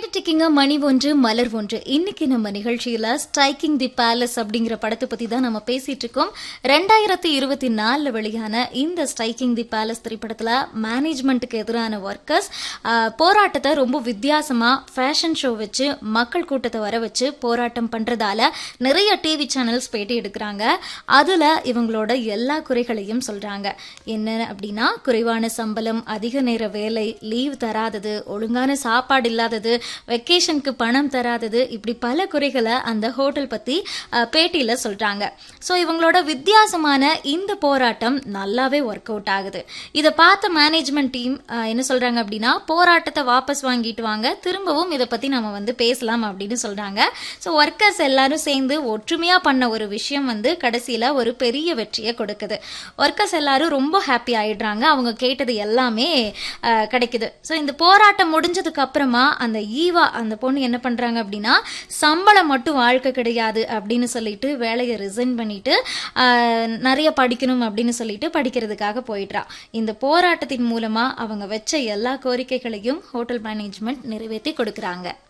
கேட்டுட்டு இருக்கீங்க மணி ஒன்று மலர் ஒன்று இன்னைக்கு நம்ம நிகழ்ச்சியில ஸ்ட்ரைக்கிங் தி பேலஸ் அப்படிங்கிற படத்தை பத்தி தான் நம்ம பேசிட்டு இருக்கோம் ரெண்டாயிரத்தி இருபத்தி நாலுல வெளியான இந்த ஸ்ட்ரைக்கிங் தி பேலஸ் திரைப்படத்துல மேனேஜ்மெண்ட்டுக்கு எதிரான ஒர்க்கர்ஸ் போராட்டத்தை ரொம்ப வித்தியாசமா ஃபேஷன் ஷோ வச்சு மக்கள் கூட்டத்தை வர வச்சு போராட்டம் பண்றதால நிறைய டிவி சேனல்ஸ் பேட்டி எடுக்கிறாங்க அதுல இவங்களோட எல்லா குறைகளையும் சொல்றாங்க என்ன அப்படின்னா குறைவான சம்பளம் அதிக நேர வேலை லீவ் தராதது ஒழுங்கான சாப்பாடு இல்லாதது வெக்கேஷனுக்கு பணம் தராதது இப்படி பல குறைகளை அந்த ஹோட்டல் பத்தி அஹ், பேட்டியில சொல்றாங்க ஸோ இவங்களோட வித்தியாசமான இந்த போராட்டம் நல்லாவே ஒர்க் அவுட் ஆகுது இதை பார்த்த மேனேஜ்மெண்ட் டீம் என்ன சொல்றாங்க அப்படின்னா போராட்டத்தை வாபஸ் வாங்கிட்டு வாங்க திரும்பவும் இதை பத்தி நம்ம வந்து பேசலாம் அப்படின்னு சொல்றாங்க ஸோ ஒர்க்கர்ஸ் எல்லாரும் சேர்ந்து ஒற்றுமையா பண்ண ஒரு விஷயம் வந்து கடைசியில ஒரு பெரிய வெற்றியை கொடுக்குது ஒர்க்கர்ஸ் எல்லாரும் ரொம்ப ஹாப்பி ஆயிடுறாங்க அவங்க கேட்டது எல்லாமே அஹ், கிடைக்குது ஸோ இந்த போராட்டம் முடிஞ்சதுக்கு அப்புறமா அந்த ஈவா அந்த பொண்ணு என்ன பண்றாங்க அப்படின்னா சம்பளம் மட்டும் வாழ்க்கை கிடையாது அப்படின்னு சொல்லிட்டு வேலையை ரிசைன் பண்ணிட்டு அஹ், நிறைய படிக்கணும் அப்படின்னு சொல்லிட்டு படிக்கிறதுக்காக போயிடுறா இந்த போராட்டத்தின் மூலமா அவங்க வச்ச எல்லா கோரிக்கைகளையும் ஹோட்டல் மேனேஜ்மெண்ட் நிறைவேற்றி கொடுக்குறாங்க